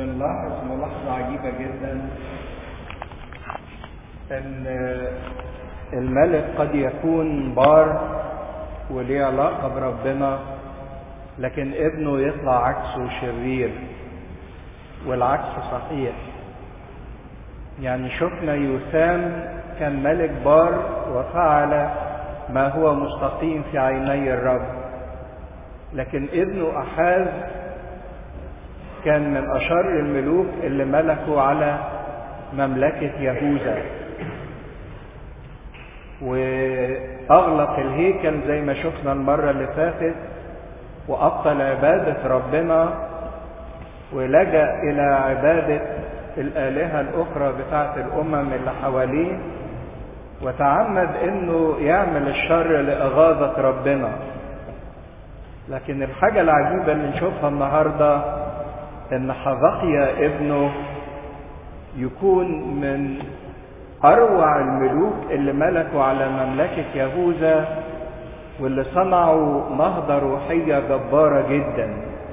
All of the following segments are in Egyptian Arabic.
بنلاحظ ملاحظة عجيبة جدا ان الملك قد يكون بار وليه علاقة بربنا لكن ابنه يطلع عكسه شرير والعكس صحيح يعني شفنا يوسام كان ملك بار وفعل ما هو مستقيم في عيني الرب لكن ابنه أحاز كان من أشر الملوك اللي ملكوا على مملكة يهوذا وأغلق الهيكل زي ما شفنا المرة اللي فاتت وأبطل عبادة ربنا ولجأ إلى عبادة الآلهة الأخرى بتاعة الأمم اللي حواليه وتعمد إنه يعمل الشر لإغاظة ربنا لكن الحاجة العجيبة اللي نشوفها النهاردة إن حبقيا ابنه يكون من أروع الملوك اللي ملكوا على مملكة يهوذا واللي صنعوا نهضة روحية جبارة جدا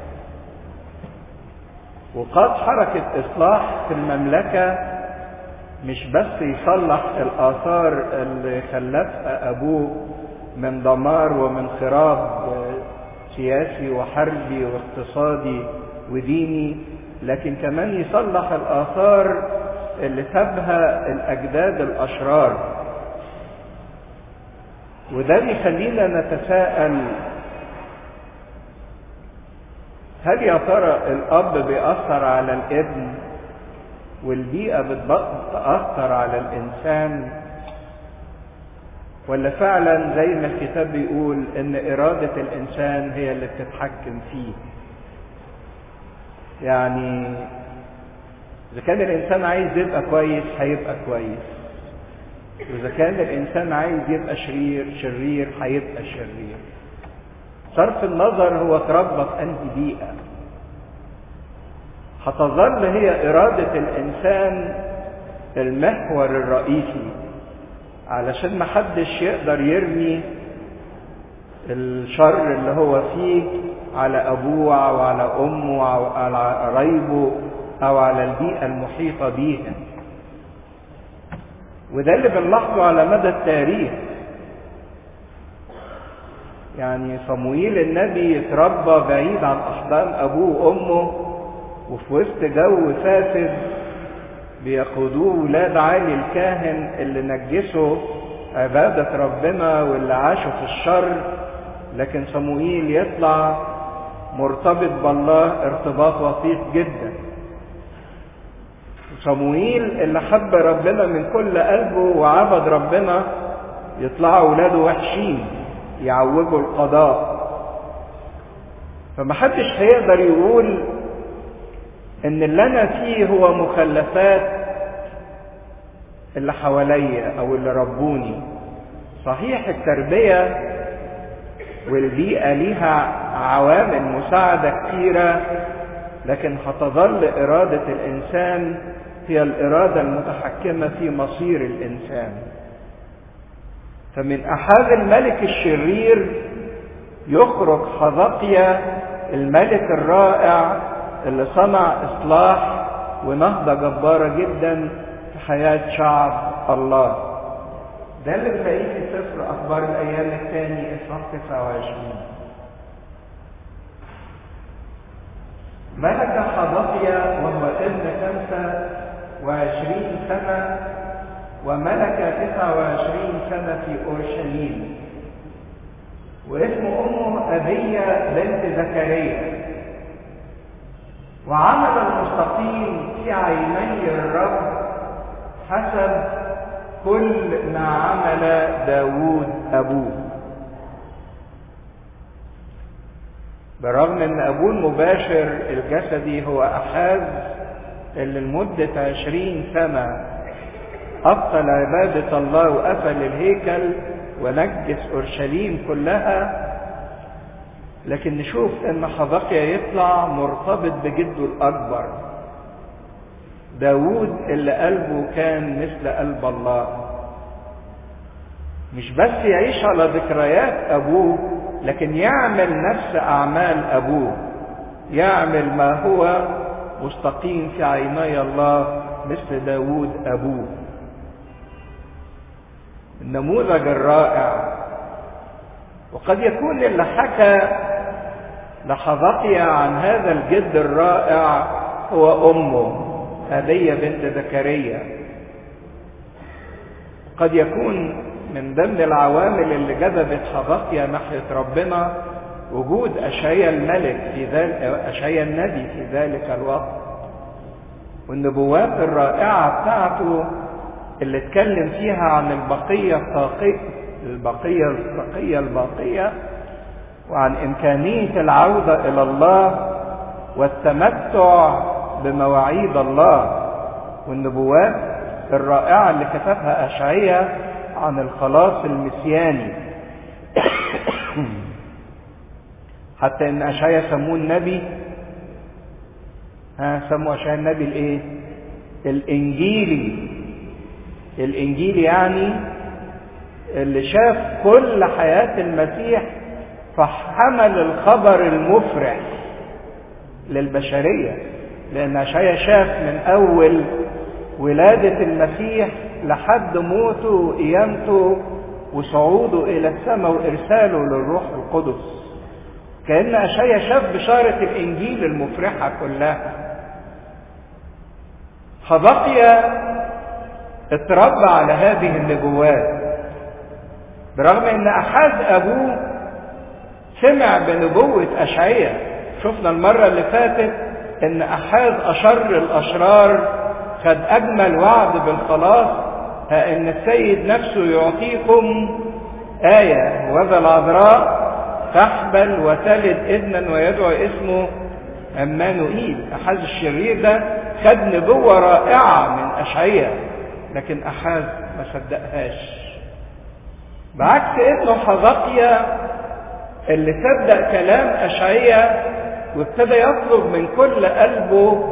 وقاد حركة إصلاح في المملكة مش بس يصلح الآثار اللي خلفها أبوه من دمار ومن خراب سياسي وحربي واقتصادي وديني لكن كمان يصلح الآثار اللي سابها الأجداد الأشرار وده بيخلينا نتساءل هل يا ترى الأب بيأثر على الابن والبيئة بتأثر على الإنسان ولا فعلا زي ما الكتاب بيقول إن إرادة الإنسان هي اللي بتتحكم فيه يعني إذا كان الإنسان عايز يبقى كويس هيبقى كويس وإذا كان الإنسان عايز يبقى شرير شرير هيبقى شرير صرف النظر هو اتربى في أنهي بيئة هتظل هي إرادة الإنسان المحور الرئيسي علشان محدش يقدر يرمي الشر اللي هو فيه على أبوه أو على أمه أو على قرايبه أو على البيئة المحيطة بيها وده اللي بنلاحظه على مدى التاريخ يعني صمويل النبي يتربى بعيد عن أحضان أبوه وأمه وفي وسط جو فاسد بيقودوه ولاد علي الكاهن اللي نجسوا عبادة ربنا واللي عاشوا في الشر لكن صموئيل يطلع مرتبط بالله ارتباط وثيق جدا صموئيل اللي حب ربنا من كل قلبه وعبد ربنا يطلعوا ولاده وحشين يعوجوا القضاء فمحدش هيقدر يقول ان اللي انا فيه هو مخلفات اللي حواليا او اللي ربوني صحيح التربيه والبيئه ليها عوامل مساعده كثيره لكن هتظل اراده الانسان هي الاراده المتحكمه في مصير الانسان فمن احاد الملك الشرير يخرج حذقيا الملك الرائع اللي صنع اصلاح ونهضه جباره جدا في حياه شعب الله ده اللي بنلاقيه في سفر اخبار الايام الثاني اصحاح 29 ملك حضقيا وهو ابن خمسة وعشرين سنة وملك تسعة وعشرين سنة في أورشليم واسم أمه أبية بنت زكريا وعمل المستقيم في عيني الرب حسب كل ما عمل داود أبوه برغم ان ابوه المباشر الجسدي هو احاز اللي لمدة عشرين سنة ابطل عبادة الله وقفل الهيكل ونجس اورشليم كلها لكن نشوف ان حبقيا يطلع مرتبط بجده الاكبر داود اللي قلبه كان مثل قلب الله مش بس يعيش على ذكريات ابوه لكن يعمل نفس اعمال ابوه يعمل ما هو مستقيم في عيني الله مثل داود أبوه النموذج الرائع وقد يكون اللي حكى لحظقيا عن هذا الجد الرائع هو أمه هدية بنت زكريا قد يكون من ضمن العوامل اللي جذبت حبقيا ناحية ربنا وجود أشعيا الملك في ذلك أشعيا النبي في ذلك الوقت والنبوات الرائعة بتاعته اللي اتكلم فيها عن البقية الطاقية البقية البقية الباقية وعن إمكانية العودة إلى الله والتمتع بمواعيد الله والنبوات الرائعة اللي كتبها أشعية عن الخلاص المسياني حتى ان اشعيا سموه النبي ها سموا اشعيا النبي الايه الانجيلي الانجيلي يعني اللي شاف كل حياة المسيح فحمل الخبر المفرح للبشرية لأن أشعيا شاف من أول ولادة المسيح لحد موته وقيامته وصعوده إلى السماء وإرساله للروح القدس كأن أشعيا شاف بشارة الإنجيل المفرحة كلها فبقي اتربى على هذه النبوات برغم ان احاز ابوه سمع بنبوة اشعيا شفنا المرة اللي فاتت ان احاز اشر الاشرار خد اجمل وعد بالخلاص ها ان السيد نفسه يعطيكم آية وذا العذراء تحبل وتلد ابنا ويدعو اسمه أمانوئيل أحاز الشرير ده خد نبوة رائعة من أشعية لكن أحاز ما صدقهاش بعكس ابنه حزقيا اللي صدق كلام أشعية وابتدى يطلب من كل قلبه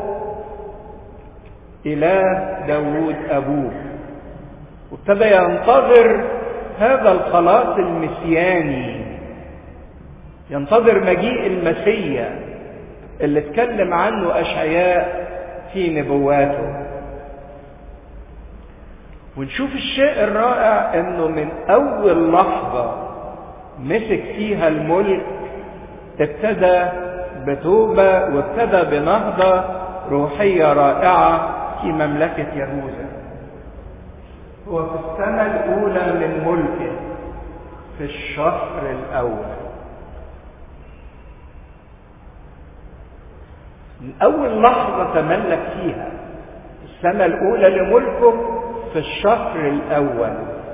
إله داوود أبوه وابتدى ينتظر هذا الخلاص المسياني ينتظر مجيء المسيا اللي اتكلم عنه أشعياء في نبواته ونشوف الشيء الرائع انه من اول لحظة مسك فيها الملك ابتدى بتوبة وابتدى بنهضة روحية رائعة في مملكة يهوذا هو في السنة الأولى من ملكه في الشهر الأول من أول لحظة تملك فيها السنة الأولى لملكه في الشهر الأول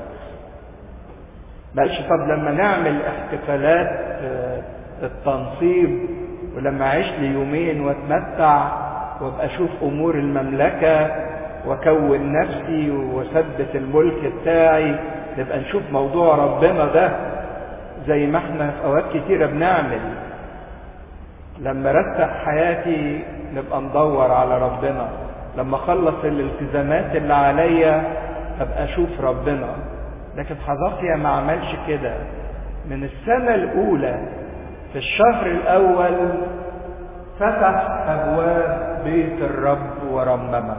بقاش طب لما نعمل احتفالات التنصيب ولما أعيش لي يومين واتمتع وابقى أشوف أمور المملكة وأكون نفسي وأثبت الملك بتاعي نبقى نشوف موضوع ربنا ده زي ما احنا في أوقات كتيرة بنعمل لما رتب حياتي نبقى ندور على ربنا لما اخلص الالتزامات اللي عليا ابقى اشوف ربنا لكن حذقيا ما عملش كده من السنة الأولى في الشهر الأول فتح أبواب بيت الرب ورممه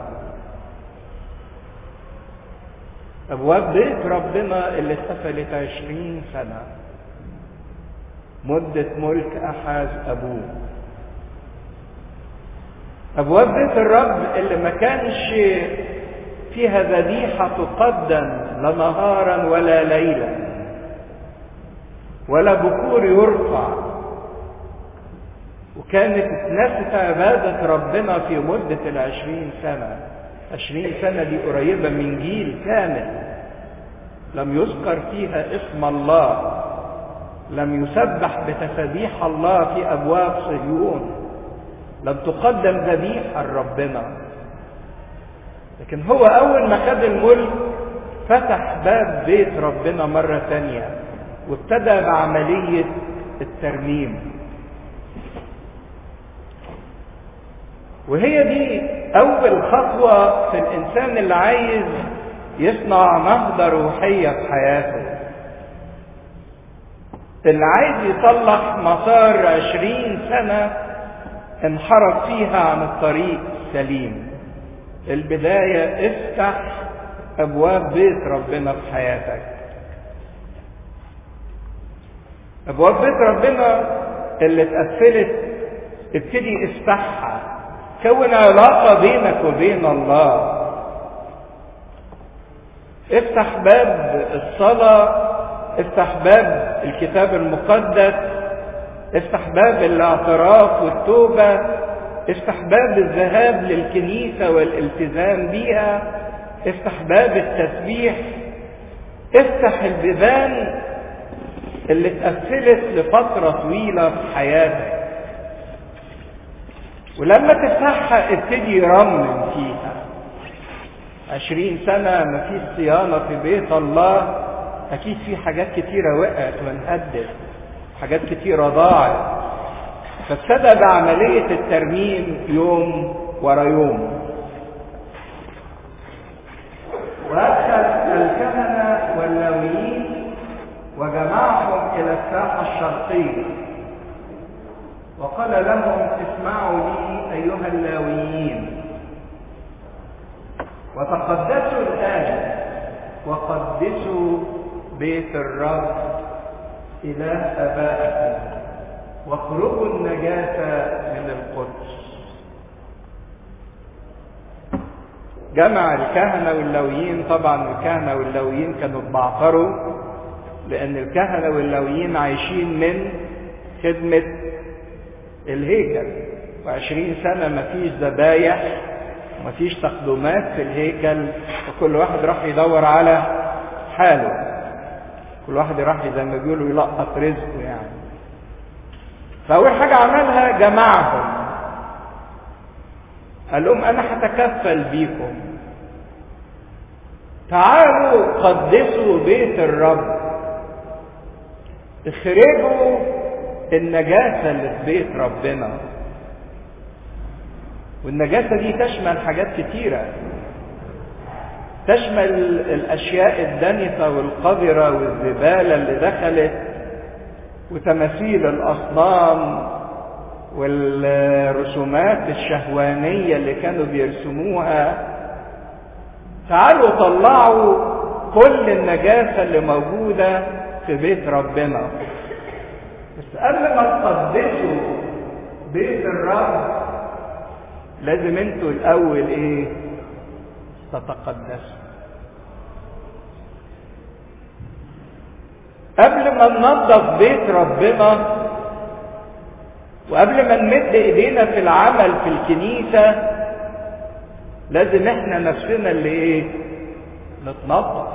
أبواب بيت ربنا اللي اتقفلت عشرين سنة مدة ملك أحاز أبوه أبواب بيت الرب اللي ما كانش فيها ذبيحة تقدم لا نهارا ولا ليلا ولا بكور يرفع وكانت اتنست عبادة ربنا في مدة العشرين سنة عشرين سنة دي قريبة من جيل كامل لم يذكر فيها اسم الله لم يسبح بتسبيح الله في أبواب صهيون لم تقدم ذبيحة لربنا لكن هو أول ما خد الملك فتح باب بيت ربنا مرة تانية وابتدى بعملية الترميم وهي دي أول خطوة في الإنسان اللي عايز يصنع نهضة روحية في حياته اللي عايز يصلح مسار عشرين سنة انحرف فيها عن الطريق السليم البداية افتح ابواب بيت ربنا في حياتك ابواب بيت ربنا اللي اتقفلت ابتدي افتحها كون علاقة بينك وبين الله افتح باب الصلاة افتح باب الكتاب المقدس افتح باب الاعتراف والتوبة افتح باب الذهاب للكنيسة والالتزام بيها افتح باب التسبيح افتح البيبان اللي اتقفلت لفترة طويلة في حياتك ولما تفتحها ابتدي رمم فيها عشرين سنة مفيش صيانة في بيت الله أكيد في حاجات كتيرة وقعت وانهدت حاجات كتيرة ضاعت فابتدى بعملية الترميم يوم ورا يوم وأدخل الكهنة واللاويين وجمعهم إلى الساحة الشرقية وقال لهم اسمعوا لي أيها اللاويين وتقدسوا الآن وقدسوا بيت الرب إله آبائكم واخرجوا النجاة من القدس جمع الكهنة واللويين طبعا الكهنة واللويين كانوا اتبعتروا لأن الكهنة واللويين عايشين من خدمة الهيكل وعشرين سنة مفيش ذبايح ومفيش تقدمات في الهيكل وكل واحد راح يدور على حاله كل واحد راح زي ما بيقولوا يلقط رزقه يعني فأول حاجة عملها جمعهم قال لهم أنا هتكفل بيكم تعالوا قدسوا بيت الرب اخرجوا النجاسة اللي في بيت ربنا والنجاسة دي تشمل حاجات كتيرة تشمل الأشياء الدنسة والقذرة والزبالة اللي دخلت وتماثيل الأصنام والرسومات الشهوانية اللي كانوا بيرسموها تعالوا طلعوا كل النجاسة اللي موجودة في بيت ربنا بس قبل ما تقدسوا بيت الرب لازم انتوا الاول ايه تتقدسوا قبل ما ننظف بيت ربنا وقبل ما نمد ايدينا في العمل في الكنيسة لازم احنا نفسنا اللي ايه نتنظف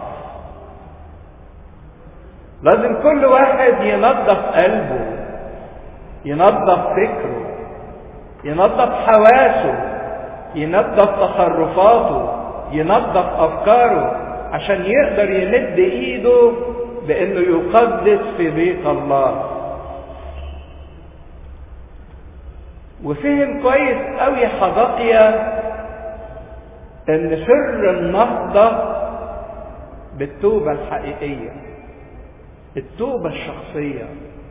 لازم كل واحد ينظف قلبه ينظف فكره ينظف حواسه ينظف تصرفاته ينظف افكاره عشان يقدر يمد ايده بانه يقدس في بيت الله وفهم كويس قوي حدقيا ان سر النهضة بالتوبة الحقيقية التوبة الشخصية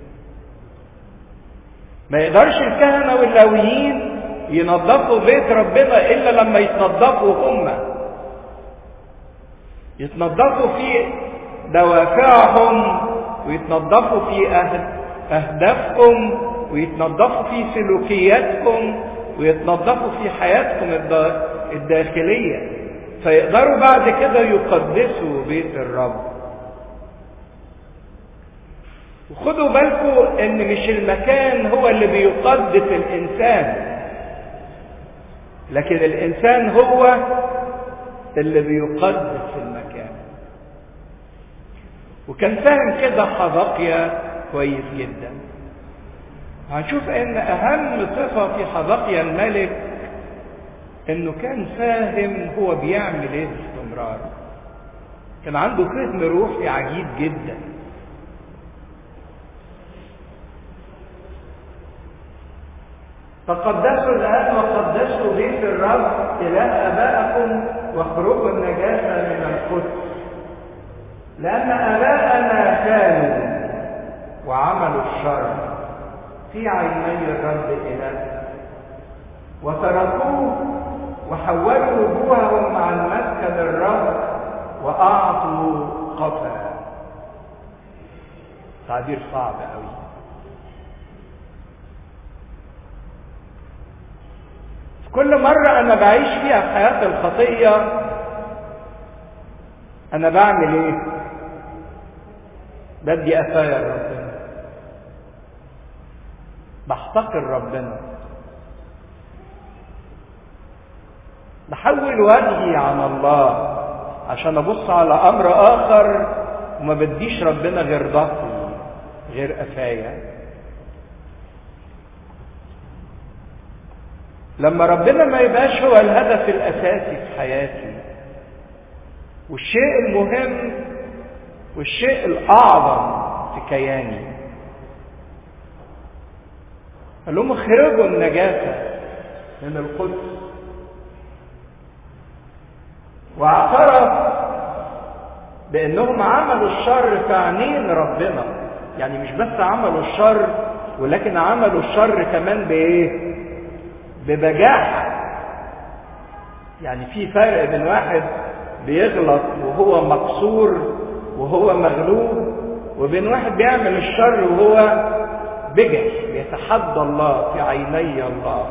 ما يقدرش الكهنة واللاويين ينظفوا بيت ربنا إلا لما يتنظفوا هم يتنظفوا في دوافعهم ويتنظفوا في أهدافهم ويتنظفوا في سلوكياتهم ويتنظفوا في حياتهم الداخلية فيقدروا بعد كده يقدسوا بيت الرب وخدوا بالكم ان مش المكان هو اللي بيقدس الانسان لكن الانسان هو اللي بيقدس المكان وكان فاهم كده حذقيا كويس جدا هنشوف ان اهم صفة في حذقيا الملك انه كان فاهم هو بيعمل ايه باستمرار كان عنده فهم روحي عجيب جدا تقدسوا الآن وقدسوا بيت الرب إله آبائكم واخرجوا النجاسة من القدس لأن آباءنا كانوا وعملوا الشر في عيني الرب إلهنا تعبير صعب قوي في كل مرة أنا بعيش فيها في حياة الخطية أنا بعمل إيه؟ بدي قفايا لربنا بحتقر ربنا بحول وجهي عن الله عشان ابص على امر اخر وما بديش ربنا غير ضهري غير قفايا لما ربنا ما يبقاش هو الهدف الاساسي في حياتي والشيء المهم والشيء الاعظم في كياني قال لهم اخرجوا النجاسه من القدس واعترف بانهم عملوا الشر في عينين ربنا يعني مش بس عملوا الشر ولكن عملوا الشر كمان بايه ببجاحه يعني في فرق بين واحد بيغلط وهو مكسور وهو مغلوب وبين واحد بيعمل الشر وهو بجح يتحدى الله في عيني الله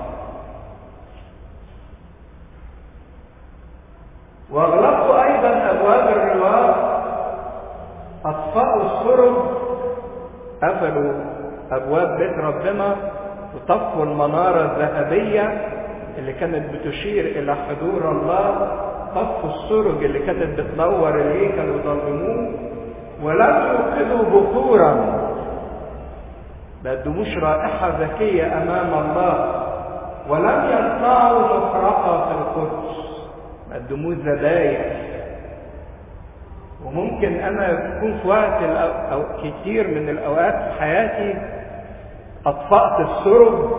واغلقوا ايضا ابواب الرواق اطفأوا السرب قفلوا ابواب بيت ربنا وطفوا المناره الذهبيه اللي كانت بتشير الى حضور الله طفوا السرج اللي كانت بتنور الهيكل وظلموه ولم يوقدوا بخورا ما قدموش رائحه ذكيه امام الله ولم يصنعوا مفرقه في القدس قدموه ذبايح وممكن انا يكون في وقت أو كتير من الاوقات في حياتي اطفأت السرب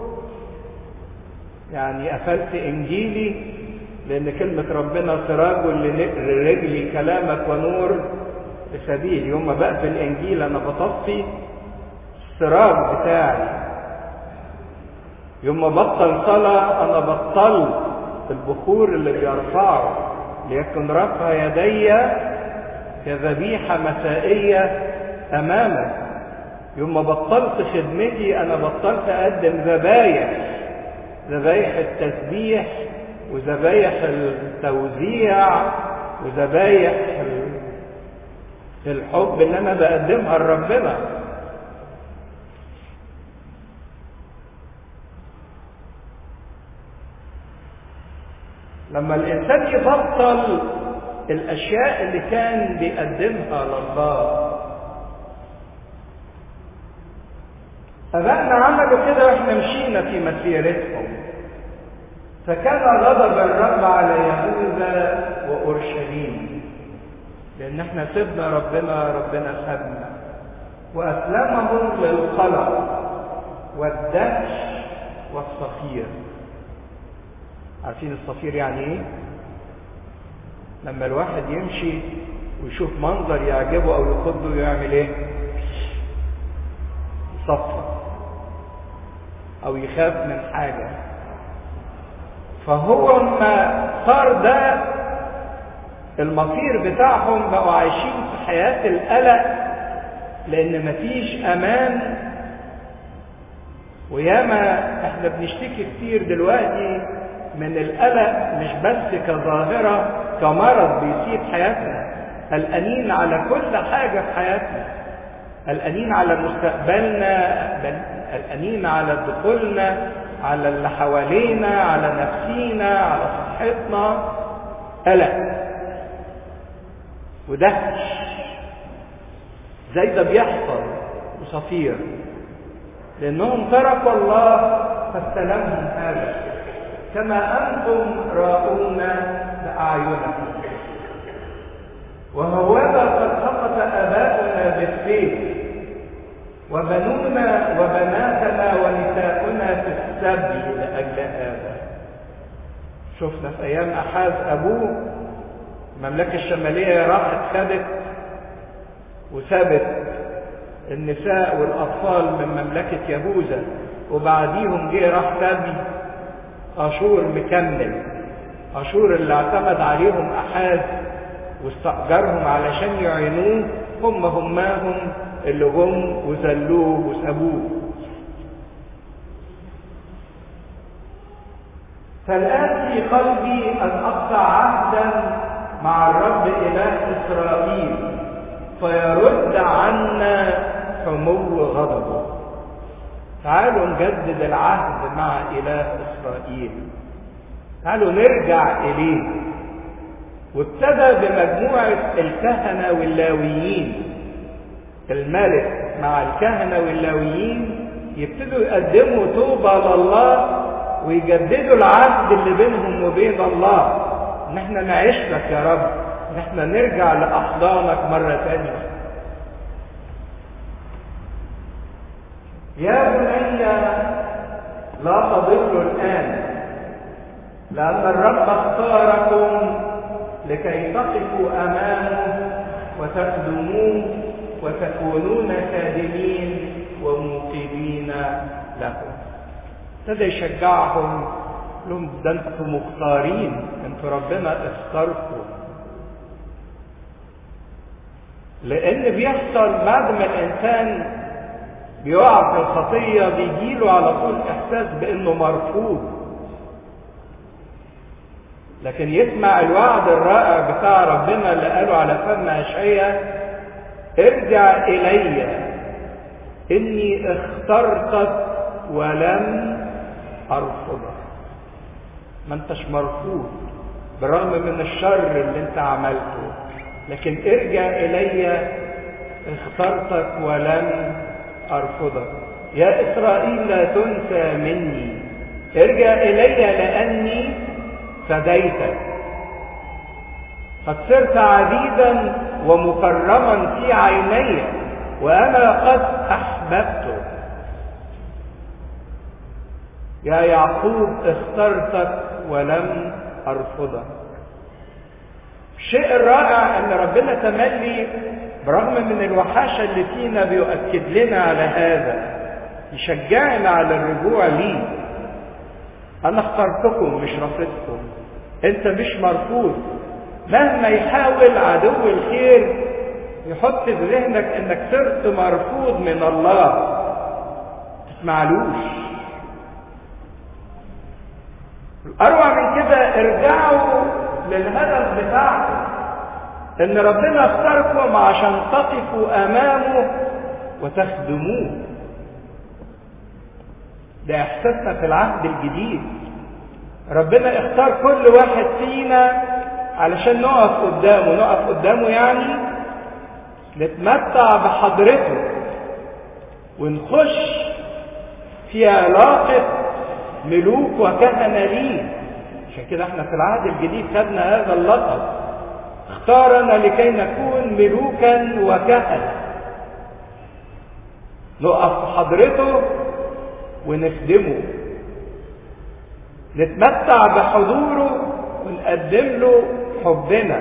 يعني قفلت انجيلي لان كلمة ربنا سراج لرجلي كلامك ونور لسبيل يوم ما بقفل الانجيل انا بطفي السراج بتاعي يوم ما بطل صلاة انا بطلت البخور اللي بيرفعه ليكن رفع يدي كذبيحة مسائية أمامك يوم ما بطلت خدمتي أنا بطلت أقدم ذبايح ذبايح التسبيح وذبايح التوزيع وذبايح الحب اللي أنا بقدمها لربنا لما الانسان يبطل الاشياء اللي كان بيقدمها لله ابائنا عملوا كده واحنا مشينا في مسيرتهم فكان غضب الرب على يهوذا واورشليم لان احنا سيبنا ربنا ربنا سابنا واسلمهم للقلق والدهش والصفير عارفين الصفير يعني ايه لما الواحد يمشي ويشوف منظر يعجبه او يخضه يعمل ايه يصفر او يخاف من حاجة فهو ما صار ده المصير بتاعهم بقوا عايشين في حياة القلق لان مفيش امان وياما احنا بنشتكي كتير دلوقتي من القلق مش بس كظاهرة كمرض بيصيب حياتنا قلقانين على كل حاجة في حياتنا قلقانين على مستقبلنا قلقانين على دخولنا على اللي حوالينا على نفسينا على صحتنا قلق ودهش زي ده بيحصل وصفير لانهم تركوا الله فاستلمهم هذا كما انتم راؤون باعينكم وهوذا قد سقط اباؤنا بالسيف وبنونا وبناتنا ونساؤنا في السبي لاجل هذا شفنا في ايام احاز ابوه المملكه الشماليه راحت خدت وسابت النساء والاطفال من مملكه يهوذا وبعديهم جه راح سبي اشور مكمل اشور اللي اعتمد عليهم احاز واستأجرهم علشان يعينوه هم هماهم اللي جم وذلوه وسابوه فالآن في قلبي أن أقطع عهدا مع الرب إله إسرائيل فيرد عنا حمو غضبه تعالوا نجدد العهد مع إله إسرائيل تعالوا نرجع إليه وابتدى بمجموعة الكهنة واللاويين الملك مع الكهنة واللاويين يبتدوا يقدموا توبة لله ويجددوا العهد اللي بينهم وبين الله ان احنا نعيش لك يا رب ان احنا نرجع لاحضانك مرة ثانية يا بني لا تضلوا الآن لأن الرب اختاركم لكي تقفوا أمامه وتخدموه وتكونون خادمين وموقدين له ابتدى يشجعهم لهم ده انتوا مختارين انتوا ربنا اختاركم لان بيحصل بعد ما الانسان بيقع في الخطيه بيجيله على طول احساس بانه مرفوض لكن يسمع الوعد الرائع بتاع ربنا اللي قاله على فم اشعياء ارجع الي اني اخترتك ولم ارفضك ما انتش مرفوض بالرغم من الشر اللي انت عملته لكن ارجع الي اخترتك ولم ارفضك يا اسرائيل لا تنسى مني ارجع الي لاني فديتك قد صرت عبيدا ومكرما في عيني وانا قد احببتك يا يعقوب اخترتك ولم ارفضك الشيء الرائع ان ربنا تملي برغم من الوحاشة اللي فينا بيؤكد لنا على هذا يشجعنا على الرجوع ليه انا اخترتكم مش رفضتكم انت مش مرفوض مهما يحاول عدو الخير يحط في ذهنك انك صرت مرفوض من الله تسمعلوش اروع من كده ارجعوا للهدف بتاعكم ان ربنا اختاركم عشان تقفوا امامه وتخدموه ده احساسنا في العهد الجديد ربنا اختار كل واحد فينا علشان نقف قدامه نقف قدامه يعني نتمتع بحضرته ونخش في علاقة ملوك وكهنة ليه عشان كده احنا في العهد الجديد خدنا هذا اللقب اختارنا لكي نكون ملوكا وكهنة نقف في حضرته ونخدمه نتمتع بحضوره ونقدم له حبنا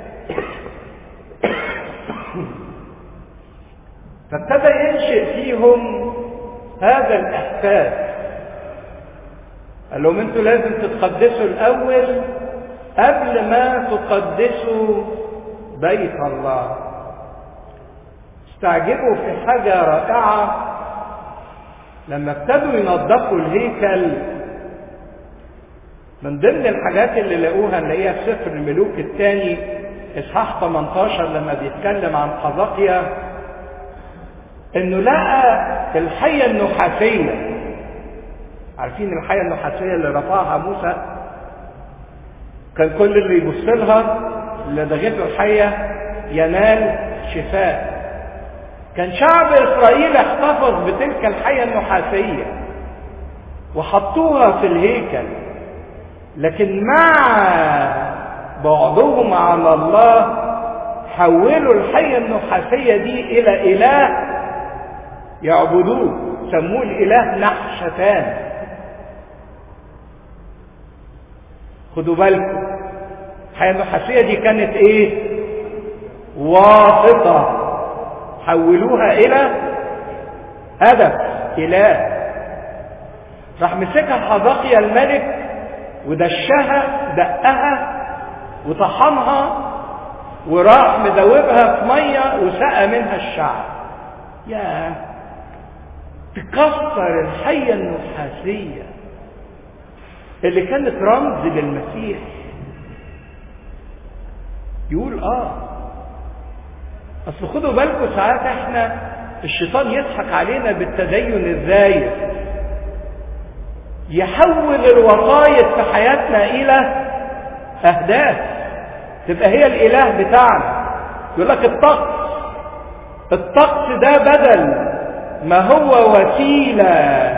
فابتدى ينشئ فيهم هذا الاحساس قال لهم انتوا لازم تتقدسوا الاول قبل ما تقدسوا بيت الله استعجبوا في حاجه رائعه لما ابتدوا ينظفوا الهيكل من ضمن الحاجات اللي لقوها نلاقيها في سفر الملوك الثاني اصحاح 18 لما بيتكلم عن قذقيا انه لقى الحيه النحاسيه عارفين الحيه النحاسيه اللي رفعها موسى كان كل اللي يبص لها اللي دغته الحيه ينال شفاء كان شعب اسرائيل احتفظ بتلك الحيه النحاسيه وحطوها في الهيكل لكن مع بعدهم على الله حولوا الحية النحاسية دي إلى إله يعبدوه سموه الإله نحشتان خدوا بالكم الحية النحاسية دي كانت إيه؟ واسطة حولوها إلى هدف إله راح مسكها حذقيا الملك ودشها دقها وطحنها وراح مدوبها في ميه وسقى منها الشعب يا تكسر الحية النحاسية اللي كانت رمز للمسيح يقول اه اصل خدوا بالكم ساعات احنا الشيطان يضحك علينا بالتدين الزايد يحول الوسائط في حياتنا الى اهداف تبقى هي الاله بتاعنا يقول لك الطقس الطقس ده بدل ما هو وسيله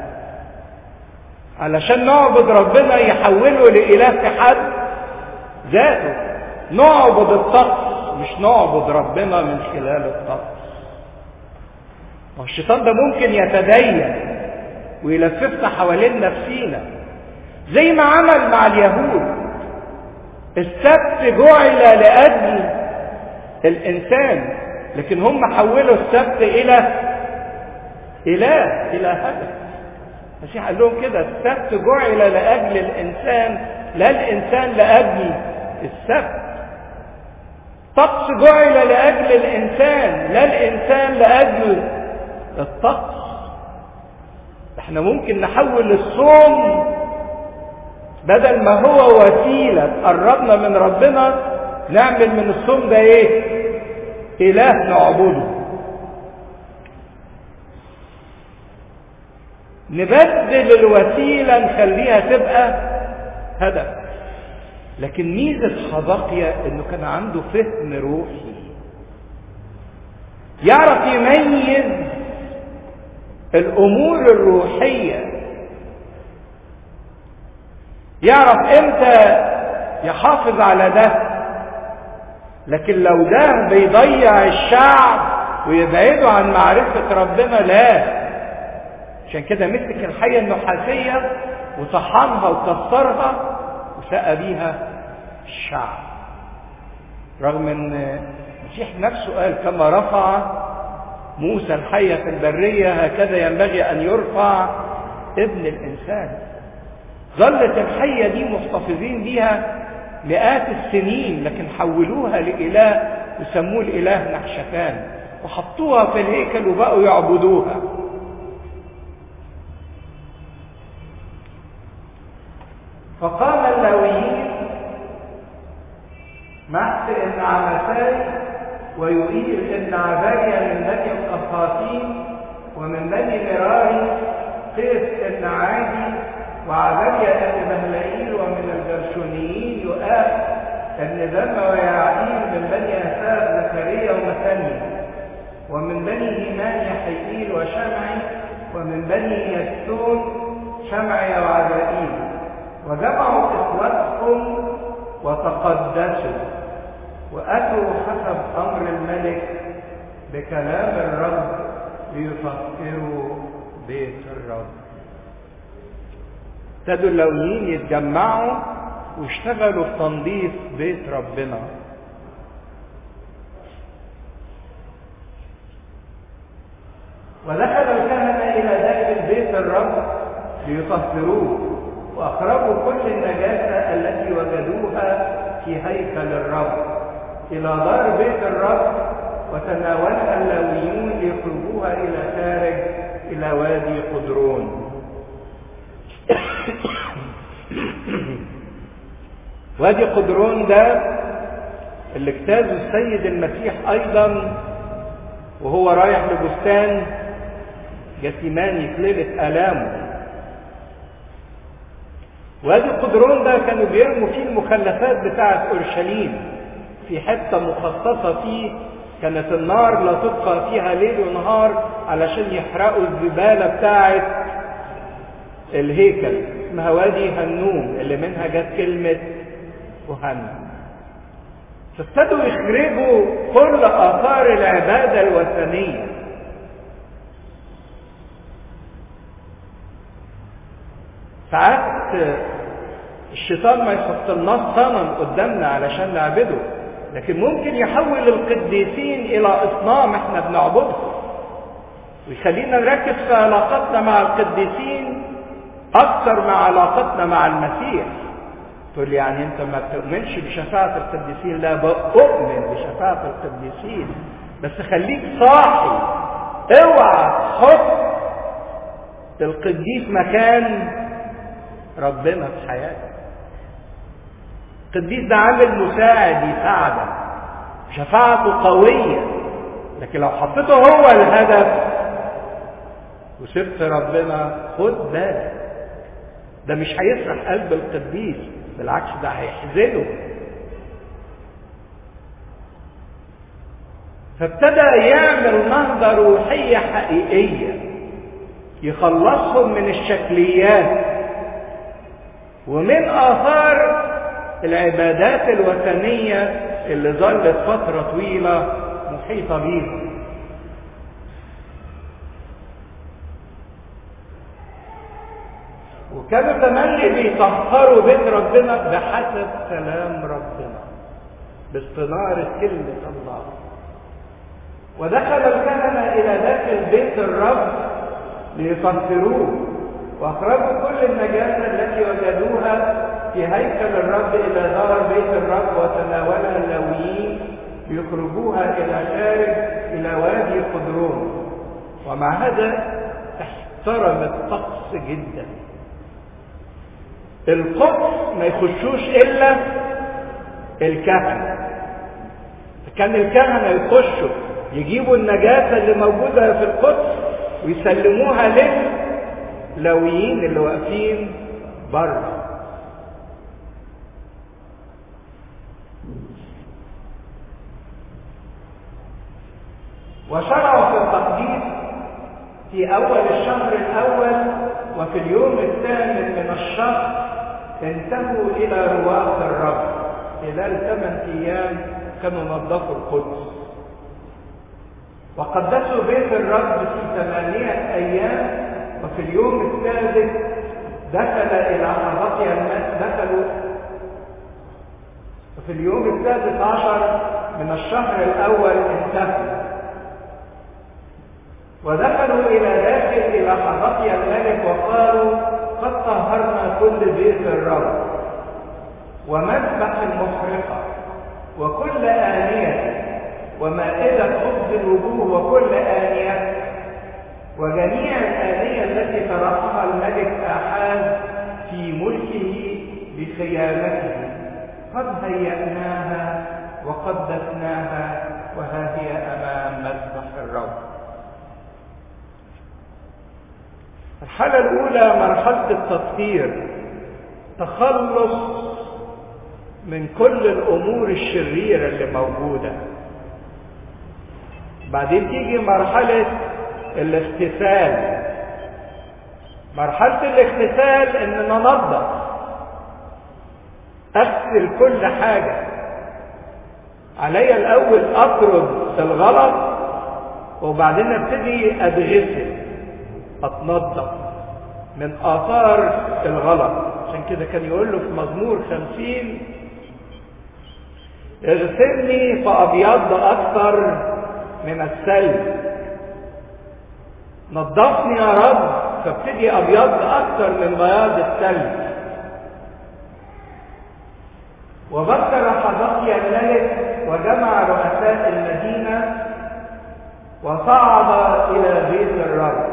علشان نعبد ربنا يحوله لاله في حد ذاته نعبد الطقس مش نعبد ربنا من خلال الطقس الشيطان ده ممكن يتدين ويلففنا حوالين نفسينا زي ما عمل مع اليهود السبت جعل لاجل الانسان لكن هم حولوا السبت الى اله الى هدف المسيح قال لهم كده السبت جعل لاجل الانسان لا الانسان لاجل السبت طقس جعل لاجل الانسان لا الانسان لاجل الطقس احنا ممكن نحول الصوم بدل ما هو وسيلة قربنا من ربنا نعمل من الصوم ده ايه اله نعبده نبدل الوسيلة نخليها تبقى هدف لكن ميزة حبقية انه كان عنده فهم روحي يعرف يميز الامور الروحيه يعرف امتى يحافظ على ده لكن لو ده بيضيع الشعب ويبعده عن معرفة ربنا لا عشان كده مسك الحية النحاسية وطحنها وكسرها وسقى بيها الشعب رغم ان المسيح نفسه قال كما رفع موسى الحية في البرية هكذا ينبغي أن يرفع ابن الإنسان ظلت الحية دي محتفظين بيها مئات السنين لكن حولوها لإله وسموه الإله نحشتان وحطوها في الهيكل وبقوا يعبدوها فقام اللاويين محس ابن عمساي ويؤيل ابن عباية من بني القفاطين ومن بني مراري قيس ابن عادي وعباية ابن بهلائيل ومن الجرشونيين يؤاب ابن ذم ويعقيل من بني أساب زكريا ومثني ومن بني هيمان يحيئيل وشمعي ومن بني يستون شمعي وعزائيل وجمعوا إخوتهم وتقدسوا وأتوا حسب أمر الملك بكلام الرب ليفكروا بيت الرب ابتدوا اللونيين يتجمعوا واشتغلوا في تنظيف بيت ربنا ودخل الكهنة إلى داخل بيت الرب ليطهروه وأخرجوا كل النجاسة التي وجدوها في هيكل الرب إلى دار بيت الرب وتناولها اللاويون ليخرجوها إلى خارج إلى وادي قدرون وادي قدرون ده اللي اجتازه السيد المسيح أيضا وهو رايح لبستان جثيماني في ليلة آلامه وادي قدرون ده كانوا بيرموا فيه المخلفات بتاعة أورشليم في حتة مخصصة فيه كانت النار لا تبقى فيها ليل ونهار علشان يحرقوا الزبالة بتاعة الهيكل اسمها وادي هنوم اللي منها جت كلمة وهنم فابتدوا يخرجوا كل آثار العبادة الوثنية ساعات الشيطان ما يحط لنا صنم قدامنا علشان نعبده لكن ممكن يحول القديسين الى اصنام احنا بنعبدهم ويخلينا نركز في علاقتنا مع القديسين اكثر مع علاقتنا مع المسيح تقول لي يعني انت ما بتؤمنش بشفاعة القديسين لا بؤمن بشفاعة القديسين بس خليك صاحي اوعى تحط القديس مكان ربنا في حياتك القديس ده عامل مساعد يساعدك شفاعته قوية لكن لو حطيته هو الهدف وسبت ربنا خد بالك ده مش هيفرح قلب القديس بالعكس ده هيحزنه فابتدى يعمل نهضة روحية حقيقية يخلصهم من الشكليات ومن آثار العبادات الوثنية اللي ظلت فترة طويلة محيطة بيهم وكانوا تملي بيطهروا بيت ربنا بحسب كلام ربنا باستنارة كلمة الله ودخل الكهنة إلى داخل بيت الرب ليطهروه وأخرجوا كل النجاسة التي وجدوها في هيكل الرب إلى دار بيت الرب وتناولها اللاويين ليخرجوها إلى خارج إلى وادي قدرون ومع هذا احترم الطقس جدا القدس ما يخشوش إلا الكهنة كان الكهنة يخشوا يجيبوا النجاسة اللي موجودة في القدس ويسلموها لللاويين اللي واقفين بره وشرعوا في التقديس في أول الشهر الأول وفي اليوم الثامن من الشهر انتهوا إلى رواق الرب خلال ثمان أيام كانوا نظفوا القدس وقدسوا بيت الرب في ثمانية أيام وفي اليوم السادس دخل إلى حضرتها الماء دخلوا وفي اليوم السادس عشر من الشهر الأول انتهوا ودخلوا إلى داخل إلى حضرتها الملك وقالوا قد طهرنا كل بيت الرب ومذبح المحرقة وكل آنية ومائدة خبز الوجوه وكل آنية وجميع الآنية التي طرحها الملك آحاز في ملكه بخيانته قد هيأناها وقدسناها وها هي أمام مذبح الرب الحالة الأولى مرحلة التطهير تخلص من كل الأمور الشريرة اللي موجودة بعدين تيجي مرحلة الاغتسال مرحلة الاغتسال ان ننظف اغسل كل حاجة علي الاول اطرد الغلط وبعدين ابتدي اتغسل اتنظف من اثار الغلط عشان كده كان يقول له في مزمور خمسين اغسلني فابيض اكثر من السلب نظفني يا رب فابتدي ابيض اكثر من بياض الثلج وبكر حدقي الملك وجمع رؤساء المدينه وصعد الى بيت الرب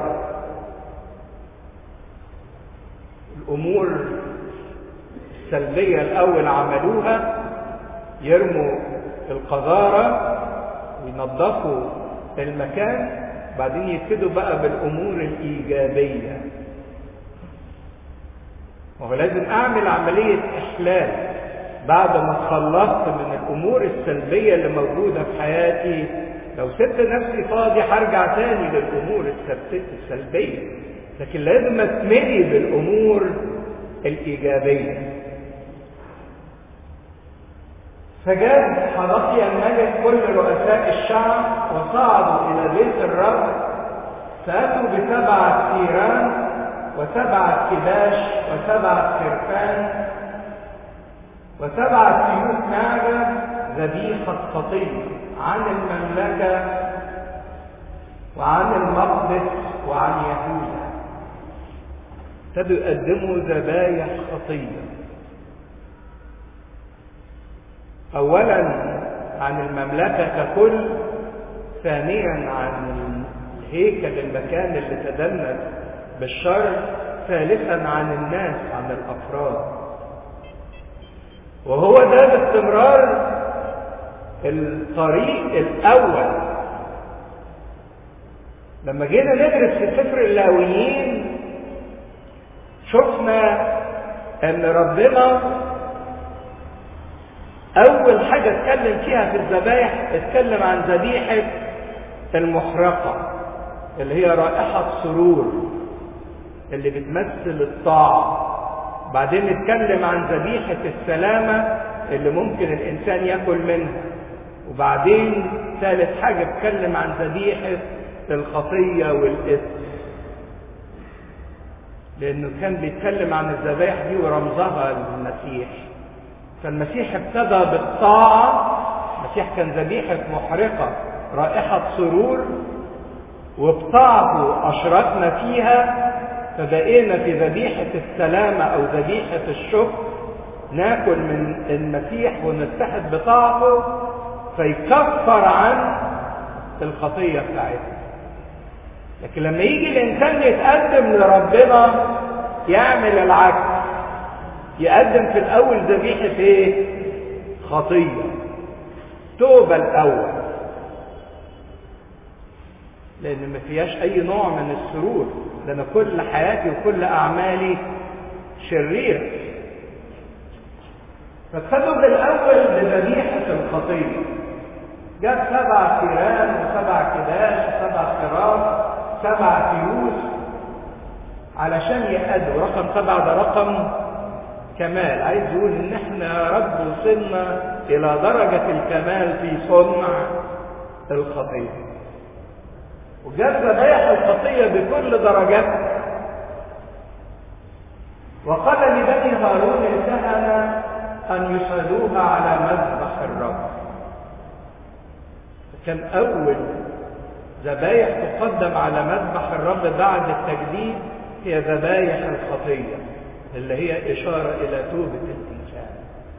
الامور السلبيه الاول عملوها يرموا القذاره وينظفوا المكان بعدين يبتدوا بقى بالامور الايجابيه وهو لازم اعمل عمليه احلال بعد ما اتخلصت من الامور السلبيه اللي موجوده في حياتي لو سبت نفسي فاضي هرجع تاني للامور السلبيه لكن لازم اتملي بالامور الايجابيه فجاب حرقي الملك كل رؤساء الشعب وصعدوا إلى بيت الرب فأتوا بسبعة ثيران وسبعة كباش وسبعة خرفان وسبعة سيوف نعجة ذبيحة خطية عن المملكة وعن المقدس وعن يهوذا ابتدوا يقدموا ذبايح خطيه اولا عن المملكه ككل ثانيا عن الهيكل المكان اللي تدنس بالشر ثالثا عن الناس عن الافراد وهو ده باستمرار الطريق الاول لما جينا ندرس في سفر اللاويين شفنا ان ربنا اول حاجة اتكلم فيها في الذبائح اتكلم عن ذبيحة المحرقة اللي هي رائحة سرور اللي بتمثل الطاعة بعدين اتكلم عن ذبيحة السلامة اللي ممكن الانسان ياكل منها وبعدين ثالث حاجة اتكلم عن ذبيحة الخطية والإثم لأنه كان بيتكلم عن الذبائح دي ورمزها للمسيح فالمسيح ابتدى بالطاعة المسيح كان ذبيحة محرقة رائحة سرور وبطاعته أشركنا فيها فبقينا في ذبيحة السلامة أو ذبيحة الشكر ناكل من المسيح ونتحد بطاعته فيكفر عن الخطية بتاعتنا لكن لما يجي الإنسان يتقدم لربنا يعمل العكس يقدم في الأول ذبيحة إيه؟ خطية توبة الأول لأن ما فيهاش أي نوع من السرور ده أنا كل حياتي وكل أعمالي شريرة فابتدوا بالأول بذبيحة الخطية جاب سبع فيران وسبع كباش وسبع خراف سبع فلوس علشان يأدوا رقم سبعة ده رقم كمال عايز يقول ان احنا يا رب وصلنا الى درجة الكمال في صنع الخطية وجاب ذبائح الخطية بكل درجاتها وقال لبني هارون الكهنة أن يصعدوها على مذبح الرب كان أول ذبايح تقدم على مذبح الرب بعد التجديد هي ذبايح الخطية اللي هي إشارة إلى توبة الإنسان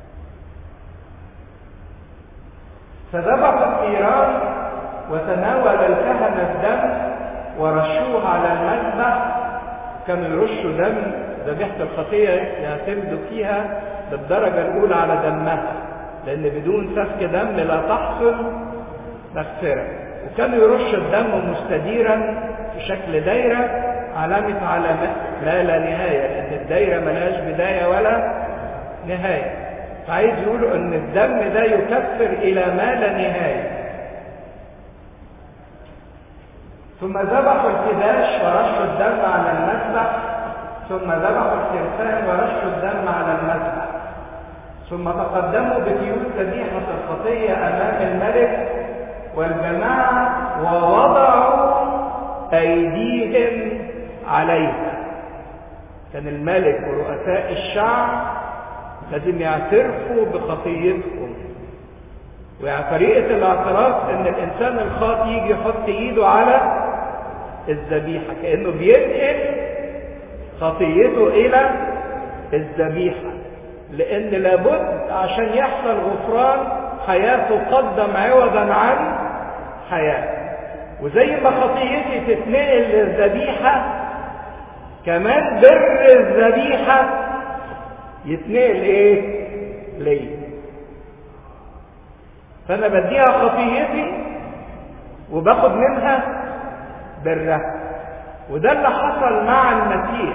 فذبح الثيران وتناول الكهنة الدم ورشوه على المذبح كانوا يرشوا دم ذبيحة الخطية يعتمدوا فيها بالدرجة الأولى على دمها لأن بدون سفك دم لا تحصل مغفرة وكانوا يرش الدم مستديرا في شكل دايرة علامة على ما لا نهاية لأن الدايرة ملهاش بداية ولا نهاية فعايز يقولوا أن الدم ده يكفر إلى ما لا نهاية ثم ذبحوا الكباش ورشوا الدم على المذبح ثم ذبحوا الخرفان ورشوا الدم على المذبح ثم تقدموا بكيوت ذبيحة الخطية أمام الملك والجماعة ووضعوا أيديهم عليها كان الملك ورؤساء الشعب لازم يعترفوا بخطيتهم وطريقة الاعتراف ان الانسان الخاطئ يجي يحط ايده على الذبيحة كأنه بينقل خطيته الى الذبيحة لان لابد عشان يحصل غفران حياة تقدم عوضا عن حياة وزي ما خطيتي تتنقل للذبيحة كمان بر الذبيحة يتنقل ايه ليه فانا بديها خطيتي وباخد منها برها وده اللي حصل مع المسيح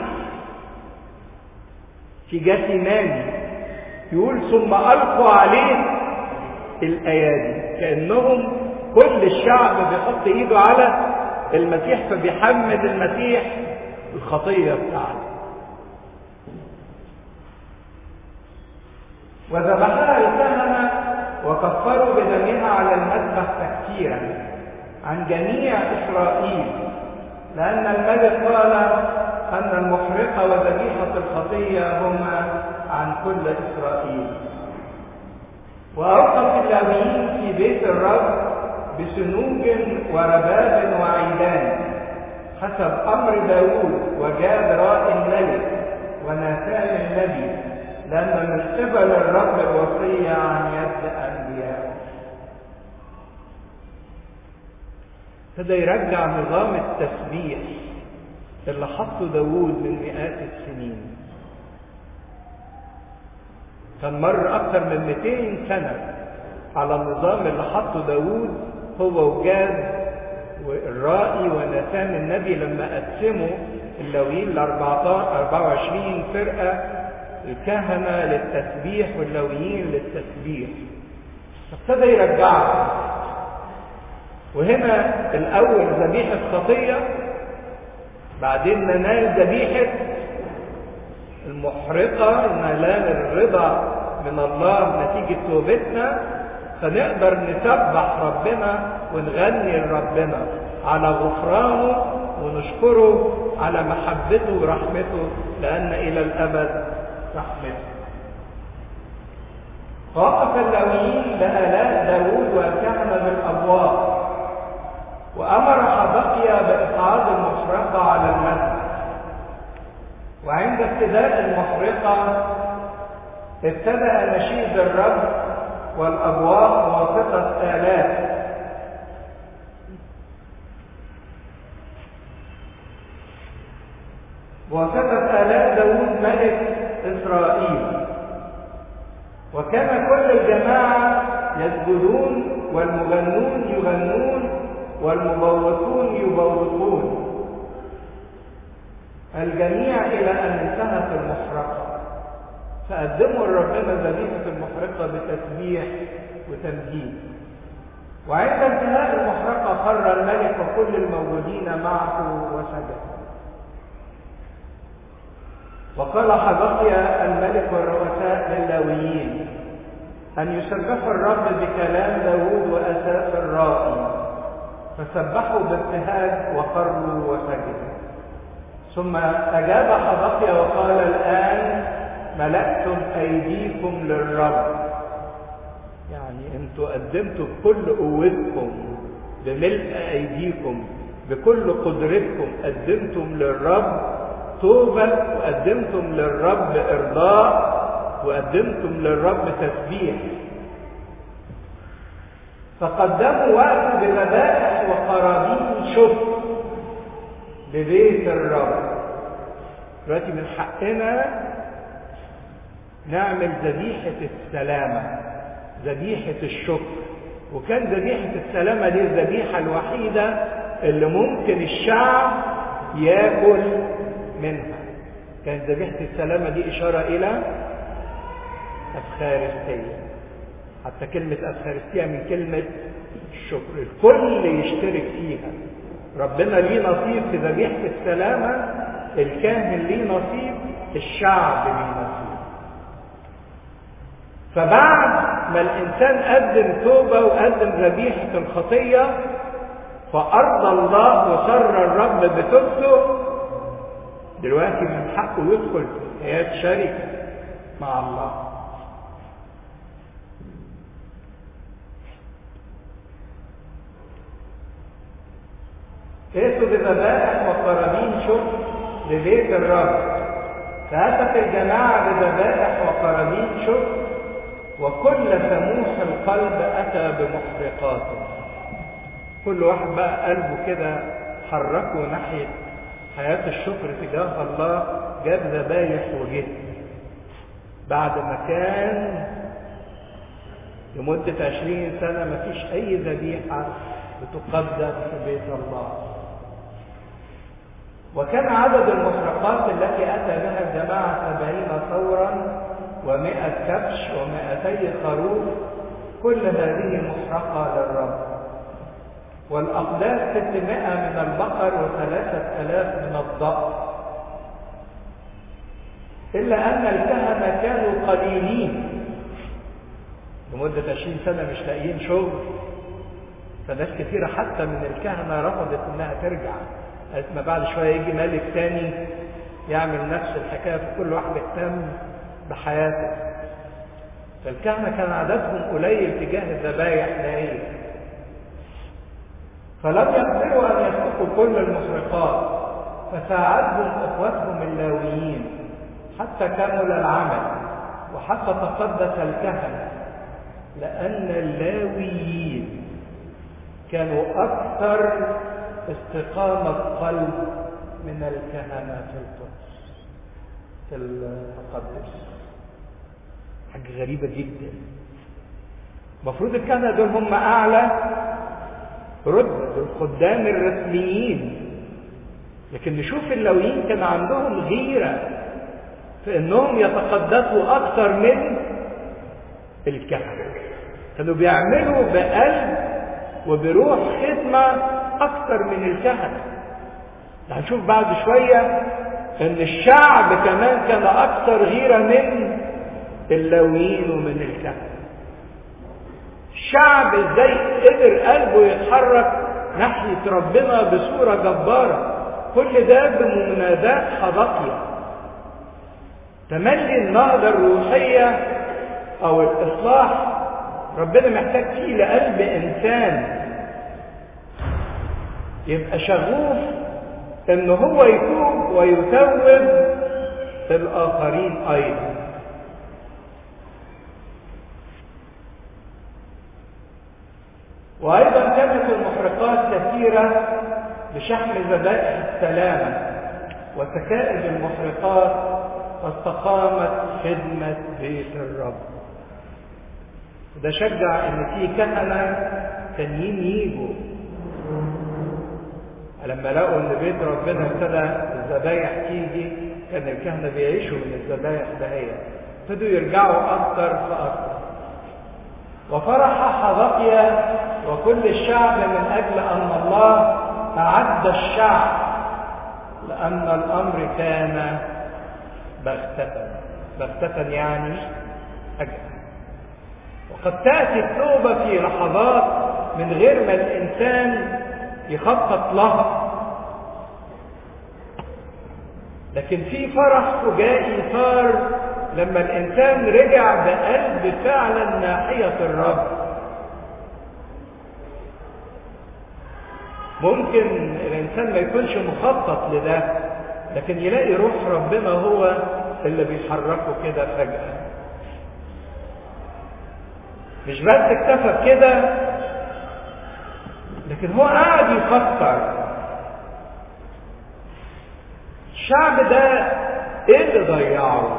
في جاثيماني يقول ثم القوا عليه الايادي كانهم كل الشعب بيحط ايده على المسيح فبيحمد المسيح الخطيه بتاعته وذبحها الكهنه وكفروا بدمها على المذبح تكفيرا عن جميع اسرائيل لان الملك قال ان المحرقه وذبيحه الخطيه هما عن كل اسرائيل واوقف اللاويين في بيت الرب بسنوج ورباب وعيدان حسب امر داوود وجاد راء الملك وناتان النبي لأن من قبل الرب الوصية عن يد أنبياء ابتدى يرجع نظام التسبيح اللي حطه داوود من مئات السنين كان مر أكثر من 200 سنة على النظام اللي حطه داوود هو وجاد والرائي ونسان النبي لما قسموا اللويين ل 24 فرقة الكهنة للتسبيح واللويين للتسبيح فابتدى يرجعهم وهنا الأول ذبيحة خطية بعدين ننال ذبيحة المحرقة ننال الرضا من الله نتيجة توبتنا فنقدر نسبح ربنا ونغني لربنا على غفرانه ونشكره على محبته ورحمته لأن إلى الأبد رحمته فوقف اللاويين بآلاء داوود والكهنة بالأبواب وأمر حبقيا بإصعاد المحرقة على المسجد وعند ابتداء المحرقة ابتدأ نشيد الرب والأبواب واثقة آلاف واثقة آلاف داود ملك إسرائيل وكان كل الجماعة يسجدون والمغنون يغنون والمبوقون يبوقون الجميع إلى أن انتهت المحرقة فقدموا لربنا ذبيحة المحرقة بتسبيح وتمجيد وعند انتهاء المحرقة خر الملك وكل الموجودين معه وسجدوا وقال حبقيا الملك والرؤساء للاويين أن يسبحوا الرب بكلام داوود وأساس الرائي فسبحوا بابتهاج وخروا وسجدوا ثم أجاب حبقيا وقال الآن ملأتم أيديكم للرب يعني انتوا قدمتوا بكل قوتكم بملء أيديكم بكل قدرتكم قدمتم للرب توبة وقدمتم للرب إرضاء وقدمتم للرب تسبيح فقدموا وقت بذبائح وقرابين شكر ببيت الرب دلوقتي من حقنا نعمل ذبيحة السلامة ذبيحة الشكر وكان ذبيحة السلامة دي الذبيحة الوحيدة اللي ممكن الشعب ياكل منها كانت ذبيحة السلامة دي إشارة إلى أفخارستية حتى كلمة أفخارستية من كلمة الشكر الكل يشترك فيها ربنا ليه نصيب في ذبيحة السلامة الكاهن ليه نصيب الشعب ليه نصيب فبعد ما الإنسان قدم توبة وقدم ذبيحة الخطية فأرضى الله وسر الرب بتوبته دلوقتي من حقه يدخل في حياة شركة مع الله ائتوا بذبائح وقرابين شكر لبيت الرب فأتت الجماعة بذبائح وقرابين شكر وكل سموح القلب أتى بمحرقاته كل واحد بقى قلبه كده حركه ناحية حياة الشكر تجاه الله جاب ذبايح وجد بعد ما كان لمدة عشرين سنة ما فيش أي ذبيحة بتقدم في بيت الله وكان عدد المحرقات التي أتى بها الجماعة سبعين ثورا ومائة كبش ومائتي خروف كل هذه محرقة للرب والأقداس ستمائة من البقر وثلاثة ألاف من الضأن إلا أن الكهنة كانوا قليلين لمدة عشرين سنة مش لاقيين شغل فناس كثيرة حتى من الكهنة رفضت إنها ترجع قالت ما بعد شوية يجي ملك تاني يعمل نفس الحكاية فكل واحد اهتم بحياته فالكهنة كان عددهم قليل تجاه الذبايح نهائيا فلم يقدروا أن يسلكوا كل المحرقات فساعدهم إخوتهم اللاويين حتى كمل العمل وحتى تقدس الكهنة لأن اللاويين كانوا أكثر استقامة قلب من الكهنة في القدس في التقدس حاجة غريبة جدا المفروض الكهنة دول هم أعلى رتبة الخدام الرسميين لكن نشوف اللويين كان عندهم غيرة في انهم يتقدسوا اكثر من الكهنة كانوا بيعملوا بقلب وبروح خدمة اكثر من الكهنة هنشوف بعد شوية ان الشعب كمان كان اكثر غيرة من اللويين ومن الكهنة الشعب ازاي قدر قلبه يتحرك ناحية ربنا بصورة جبارة كل ده بمنادات حضقية تملي النهضة الروحية أو الإصلاح ربنا محتاج فيه لقلب إنسان يبقى شغوف إن هو يتوب ويتوب الآخرين أيضا وأيضا كانت المحرقات كثيرة بشحن ذبائح السلامة وسكائب المحرقات فاستقامت خدمة بيت الرب وده شجع ان في كهنة تانيين يجوا لما لقوا ان بيت ربنا ابتدى الذبايح تيجي كان الكهنة بيعيشوا من الذبايح دهية ابتدوا يرجعوا اكتر فاكتر وفرح حضقيا وكل الشعب من اجل ان الله أعد الشعب لأن الأمر كان بغتة بغتة يعني فجأة وقد تأتي التوبة في لحظات من غير ما الإنسان يخطط لها لكن في فرح فجائي صار لما الإنسان رجع بقلب فعلا ناحية الرب ممكن الانسان ما يكونش مخطط لده لكن يلاقي روح ربنا هو اللي بيحركه كده فجأة مش بس اكتفى بكده لكن هو قاعد يفكر الشعب ده ايه اللي ضيعه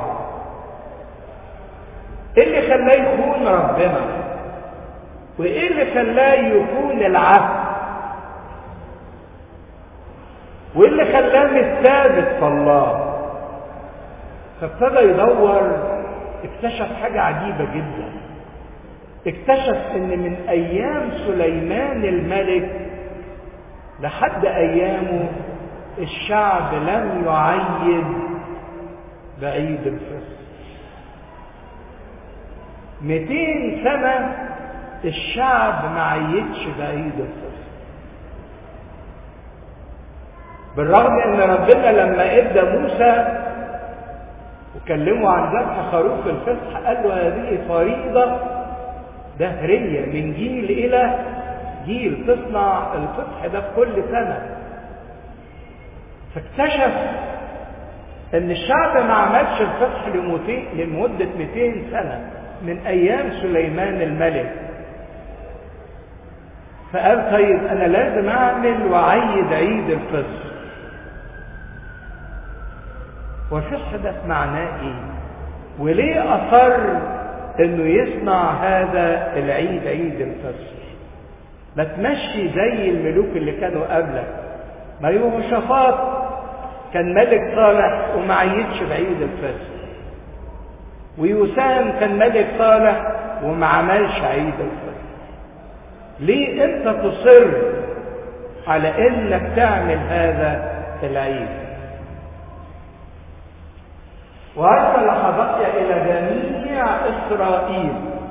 ايه اللي خلاه يخون ربنا وايه اللي خلاه يكون العهد وايه اللي خلاه مش ثابت في الله فابتدى يدور اكتشف حاجة عجيبة جدا اكتشف ان من ايام سليمان الملك لحد ايامه الشعب لم يعيد بعيد الفصح 200 سنة الشعب ما عيدش بعيد الفصح بالرغم ان ربنا لما ادى موسى وكلمه عن ذبح خروف الفصح قال له هذه فريضة دهرية من جيل إلى جيل تصنع الفصح ده في كل سنة فاكتشف ان الشعب ما عملش الفصح لمدة 200 سنة من ايام سليمان الملك فقال طيب انا لازم اعمل واعيد عيد الفصح والفصح ده معناه ايه وليه اصر انه يصنع هذا العيد عيد الفصح ما تمشي زي الملوك اللي كانوا قبلك ما يهوشافاط كان ملك صالح وما عيدش بعيد الفصح ويوسام كان ملك صالح وما عملش عيد الفصح ليه انت تصر على انك تعمل هذا العيد وارسل حبقيا الى جميع اسرائيل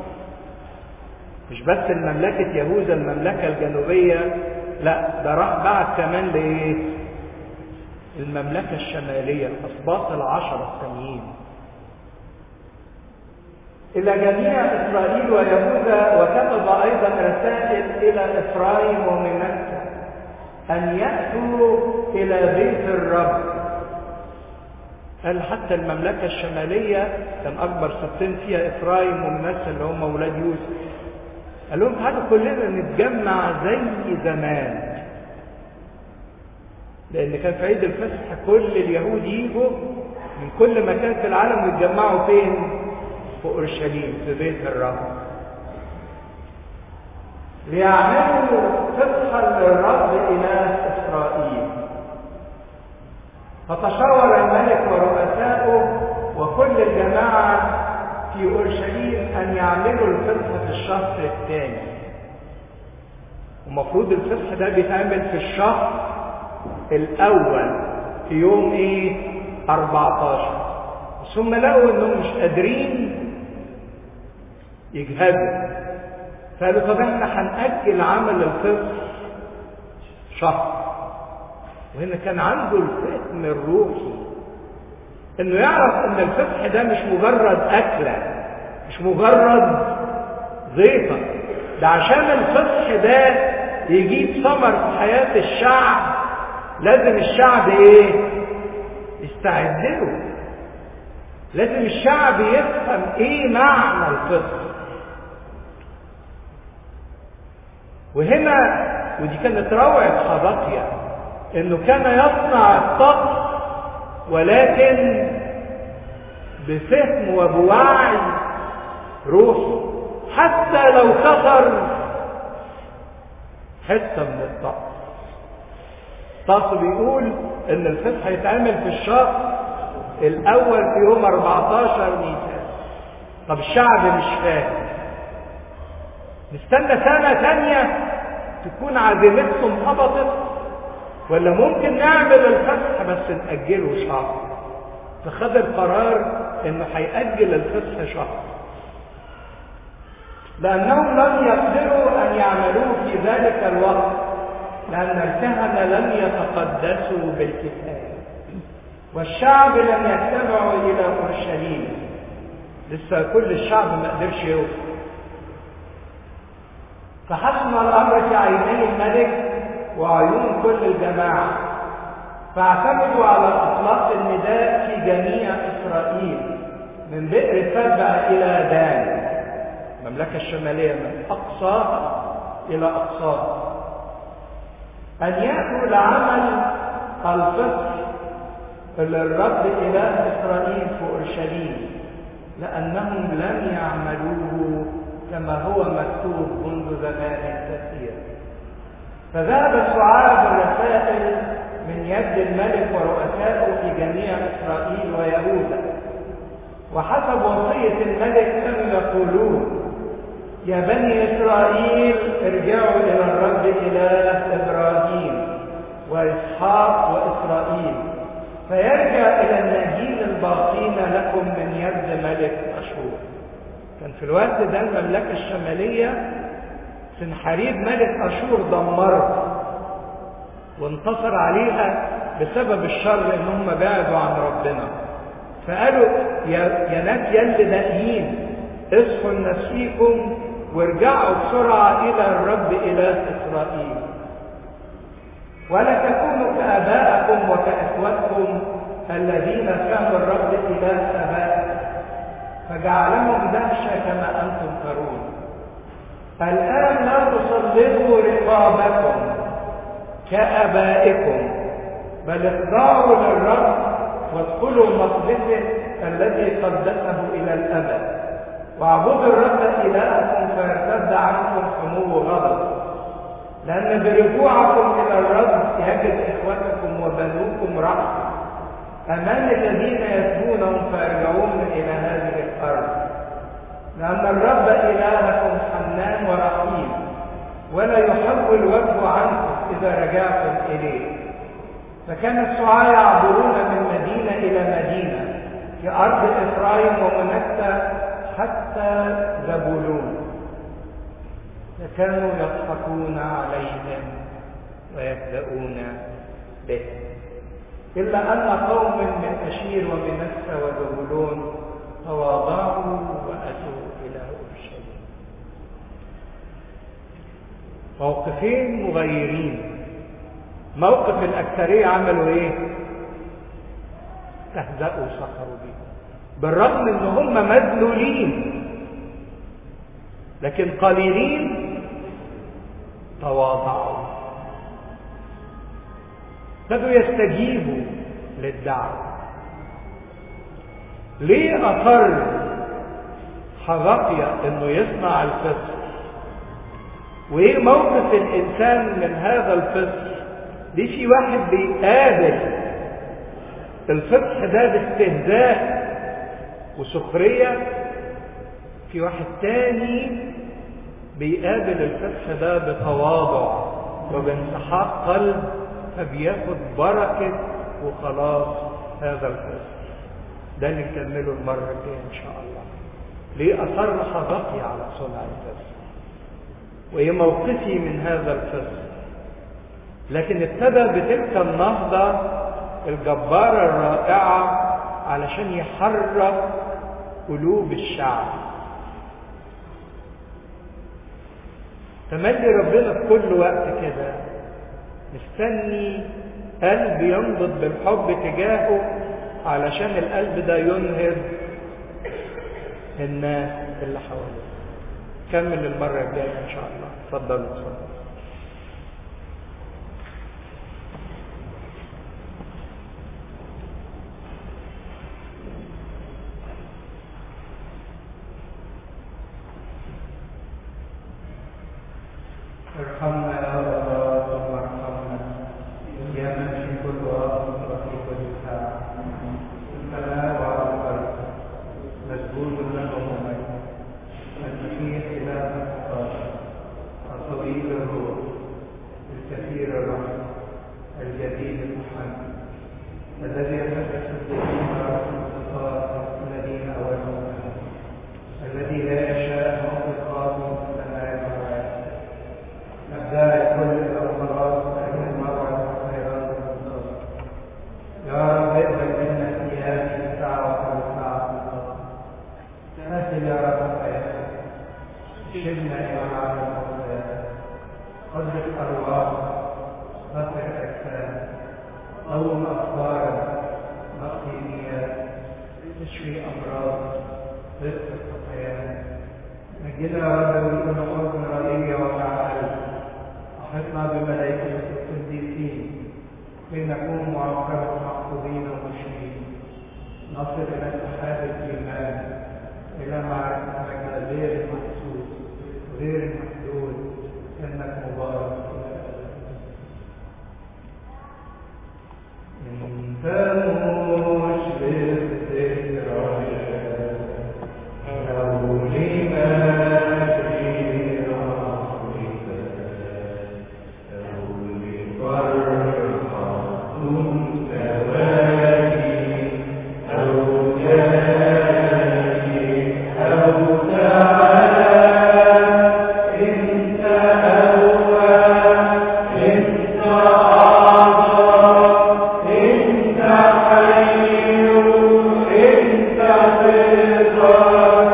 مش بس المملكة يهوذا المملكة الجنوبية لا ده راح بعد كمان لايه المملكة الشمالية الأسباط العشرة الثانيين إلى جميع إسرائيل ويهوذا وكتب أيضا رسائل إلى إفرايم ومنسى أن يأتوا إلى بيت الرب قال حتى المملكة الشمالية كان أكبر سبتين فيها إفرايم ومنسى اللي هم أولاد يوسف قال لهم تعالوا كلنا نتجمع زي زمان لان كان في عيد الفصح كل اليهود يجوا من كل مكان في العالم يتجمعوا فين في اورشليم في بيت الرب ليعملوا فصحا للرب اله اسرائيل فتشاور الملك ورؤساؤه وكل الجماعه في اورشليم ان يعملوا الفصح في الشهر الثاني ومفروض الفصح ده بيتعمل في الشهر الاول في يوم ايه 14 ثم لقوا انهم مش قادرين يجهزوا فقالوا طب احنا هنأجل عمل الفصح شهر وهنا كان عنده الفهم الروحي انه يعرف ان الفصح ده مش مجرد اكله مش مجرد ضيفه ده عشان الفصح ده يجيب ثمر في حياه الشعب لازم الشعب ايه يستعد له لازم الشعب يفهم ايه معنى الفصح وهنا ودي كانت روعة حبقيا انه كان يصنع الطقس ولكن بفهم وبوعي روحي حتى لو كسر حته من الطقس الطقس بيقول ان الفصح هيتعمل في الشهر الاول في يوم 14 نيسان طب الشعب مش فاهم نستنى سنة تانية تكون عزيمتهم هبطت ولا ممكن نعمل الفصح بس نأجله شهر فخد القرار انه هيأجل الفصح شهر لأنهم لم يقدروا أن يعملوه في ذلك الوقت لأن الكهنة لم يتقدسوا بالكفاية والشعب لم يتبعوا إلى أورشليم لسه كل الشعب ما قدرش يوصل فحسن الأمر في عيني الملك وعيون كل الجماعة فاعتمدوا على إطلاق النداء في جميع إسرائيل من بئر سبع إلى دان المملكة الشمالية من أقصاها إلى أقصاها أن يأتوا لعمل الفصح للرب إله إسرائيل في أورشليم لأنهم لم يعملوه كما هو مكتوب منذ زمان كثير فذهب سعاد الرسائل من يد الملك ورؤسائه في جميع إسرائيل ويهوذا وحسب وصية الملك كانوا يقولون يا بني إسرائيل ارجعوا إلى الرب إله إبراهيم وإسحاق وإسرائيل فيرجع إلى النجيل الباقين لكم من يد ملك أشور كان في الوقت ده المملكة الشمالية سنحريب ملك أشور دمرها وانتصر عليها بسبب الشر ان هم بعدوا عن ربنا فقالوا يا, يا ناس يلي ناقيين اصحوا لنفسيكم وارجعوا بسرعة إلى الرب إله إسرائيل ولا تكونوا كآبائكم وكإخوتكم الذين كانوا الرب إله آبائكم فجعلهم دهشة كما أنتم ترون الآن لا تسلطوا رقابكم كآبائكم بل اخضعوا للرب وادخلوا مقدسه الذي قدسه إلى الأبد واعبدوا الرب إلهكم فيرتد عنكم حمو غضب لأن برجوعكم إلى الرب يجد إخوتكم وبنوكم رحمة أمان الذين يتبونهم فيرجعون إلى هذه الأرض لأن الرب إلهكم حنان ورحيم ولا يحول وجهه عنكم إذا رجعتم إليه فكان السعاة يعبرون من مدينة إلى مدينة في أرض إفرايم ومنكة حتى زبولون فكانوا يضحكون عليهم ويبدأون به إلا أن قوم من أشير ومنسى وزبولون تواضعوا وأتوا إلى أورشليم موقفين مغيرين موقف الأكثرية عملوا إيه؟ استهزأوا وسخروا بيه بالرغم إن هم مذلولين لكن قليلين تواضعوا بدوا يستجيبوا للدعوة ليه أصر حبقيا انه يصنع الفصل وايه موقف الانسان من هذا الفصل ليه في واحد بيقابل الفصح ده باستهزاء وسخرية في واحد تاني بيقابل الفصح ده بتواضع وبانسحاق قلب فبياخد بركة وخلاص هذا الفصل ده اللي نكمله المرة الجاية إن شاء الله ليه أصر حبقي على صنع الفصل وإيه موقفي من هذا الفصل لكن ابتدى بتلك النهضة الجبارة الرائعة علشان يحرك قلوب الشعب تملي ربنا في كل وقت كده مستني قلب ينبض بالحب تجاهه علشان القلب ده ينهض الناس اللي حواليه كمل المرة الجاية إن شاء الله اتفضلوا اتفضلوا ارحمنا يا رب ثم ارحمنا يا من في كل وقت وفي كل ساعة السماء وعلى الأرض مسجود له مميز المسيح إله القادر الطويل الروح الكثير الرحمة الجديد المحمد الذي يتحدث الدين والصفات الذين أولهم الذي لا يشاء موت خاطئ السماء والأرض أبداع كل الأخبارات أجل مرة وخيرات المنتصر يا رب اقبل منا في هذه الساعة وكل ساعة بالضبط سهل يا رب حياتك شدنا إلى العالم قدس أرواح غفر أجساد قوم أخبارا نقي نيات تشفي أمراض رزق الخطايا نجدنا رب ويكون حزن رضية وتعالى أحطنا بملائكة القديسين لنكون معقبة محفوظين ومشفين نصل إلى اتحاد الإيمان إلى معرفتك غير المحسوس غير المحدود إنك مبارك إلى الأبد أنت مشرف ذكرى لو لما في رحمتك لو لفرحة تواجي أو جاي أو تعالى أنت أول أنت أعظم أنت حي أنت تقدر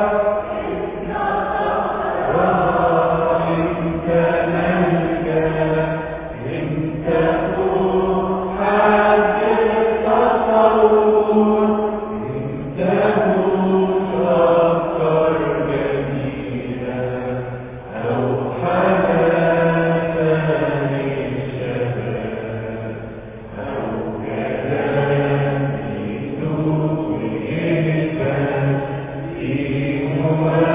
وأنت ملكا أنت حد التصور أنت مفكر جميلا أو حدثني الشباب أو كلام بدون كلمة في مواد